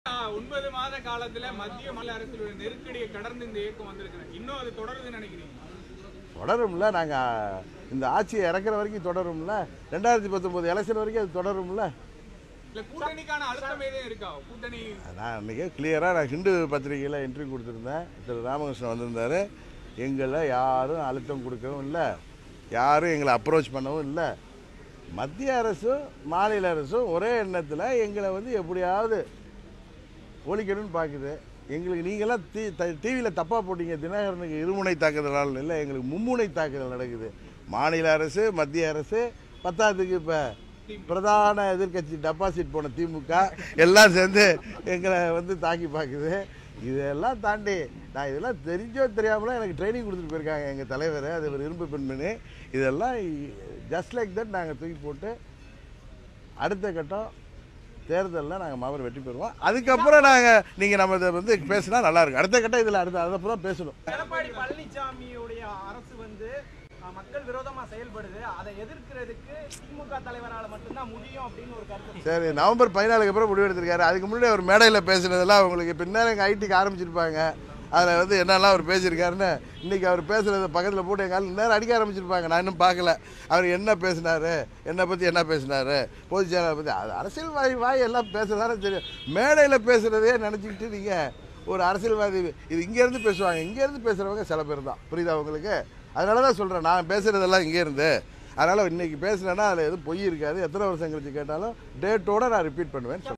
ஒன்பது மாத காலத்துல மத்திய மாநில அரசுடைய நெருக்கடியை கடந்து இந்த இயக்கம் வந்திருக்கிறேன் இன்னும் அது தொடருதுன்னு நினைக்கிறீங்க தொடரும்ல நாங்கள் இந்த ஆட்சியை இறக்குற வரைக்கும் தொடரும்ல ரெண்டாயிரத்தி பத்தொம்போது எலெக்ஷன் வரைக்கும் அது தொடரும்ல இல்ல கூட்டணிக்கான அழுத்தம் எதுவும் இருக்கா கூட்டணி நான் அன்றைக்கி கிளியராக நான் ஹிந்து பத்திரிகையில் இன்டர்வியூ கொடுத்துருந்தேன் திரு ராமகிருஷ்ணன் வந்திருந்தார் எங்களை யாரும் அழுத்தம் கொடுக்கவும் இல்லை யாரும் எங்களை அப்ரோச் பண்ணவும் இல்லை மத்திய அரசும் மாநில அரசும் ஒரே எண்ணத்தில் எங்களை வந்து எப்படியாவது ஒழிக்கணும்னு பார்க்குது எங்களுக்கு நீங்களாம் டி டிவியில் தப்பாக போட்டீங்க தினகரனுக்கு இருமுனை தாக்குதலால் இல்லை எங்களுக்கு மும்முனை தாக்குதல் நடக்குது மாநில அரசு மத்திய அரசு பத்தாவதுக்கு இப்போ பிரதான எதிர்க்கட்சி டெபாசிட் போன திமுக எல்லாம் சேர்ந்து எங்களை வந்து தாக்கி பார்க்குது இதெல்லாம் தாண்டி நான் இதெல்லாம் தெரிஞ்சோ தெரியாமலோ எனக்கு ட்ரைனிங் கொடுத்துட்டு போயிருக்காங்க எங்கள் தலைவர் அது ஒரு இரும்பு பெண்மணி இதெல்லாம் ஜஸ்ட் லைக் தட் நாங்கள் தூக்கி போட்டு அடுத்த கட்டம் தேர்தலில் நாங்கள் மாபெரும் வெற்றி பெறுவோம் அதுக்கப்புறம் நாங்கள் நீங்கள் நம்ம இதை வந்து பேசினா நல்லா இருக்கும் அடுத்த கட்டம் இதில் அடுத்த அதுக்கப்புறம் பேசணும் எடப்பாடி பழனிசாமியுடைய அரசு வந்து அஹ், மக்கள் விரோதமா செயல்படுது அதை எதிர்க்கிறதுக்கு திமுக தலைவரால மட்டும்தான் முடியும் அப்படின்னு ஒரு கருத்து சரி நவம்பர் பதினாலுக்கு அப்புறம் முடிவு எடுத்திருக்காரு அதுக்கு முன்னாடி அவர் மேடையில் பேசுனதெல்லாம் அவங்களுக்கு பின்னாடி எங்கள் ஐடிக்கு ஆரம்பிச்சிருப்பாங்க அதில் வந்து என்னெல்லாம் அவர் பேசியிருக்காருன்னு இன்றைக்கி அவர் பேசுகிறத பக்கத்தில் போட்டு எங்கள் ஆள் நேரம் அடிக்க ஆரம்பிச்சிருப்பாங்க நான் இன்னும் பார்க்கல அவர் என்ன பேசினார் என்னை பற்றி என்ன பேசினார் பொதுச் செயலாளர் பற்றி அது அரசியல் வாய் வாய் எல்லாம் பேசுறதானே தெரியும் மேடையில் பேசுகிறதே நினச்சிக்கிட்டு நீங்கள் ஒரு அரசியல்வாதி இது இங்கேருந்து பேசுவாங்க இங்கேருந்து பேசுகிறவங்க சில பேர் தான் புரியுதா உங்களுக்கு அதனால தான் சொல்கிறேன் நான் பேசுகிறதெல்லாம் இங்கேருந்து அதனால் இன்றைக்கி பேசுனேன்னா அதில் எதுவும் பொய் இருக்காது எத்தனை வருஷம் கழிச்சு கேட்டாலும் டேட்டோட நான் ரிப்பீட் பண்ணுவேன் சொல்கிறேன்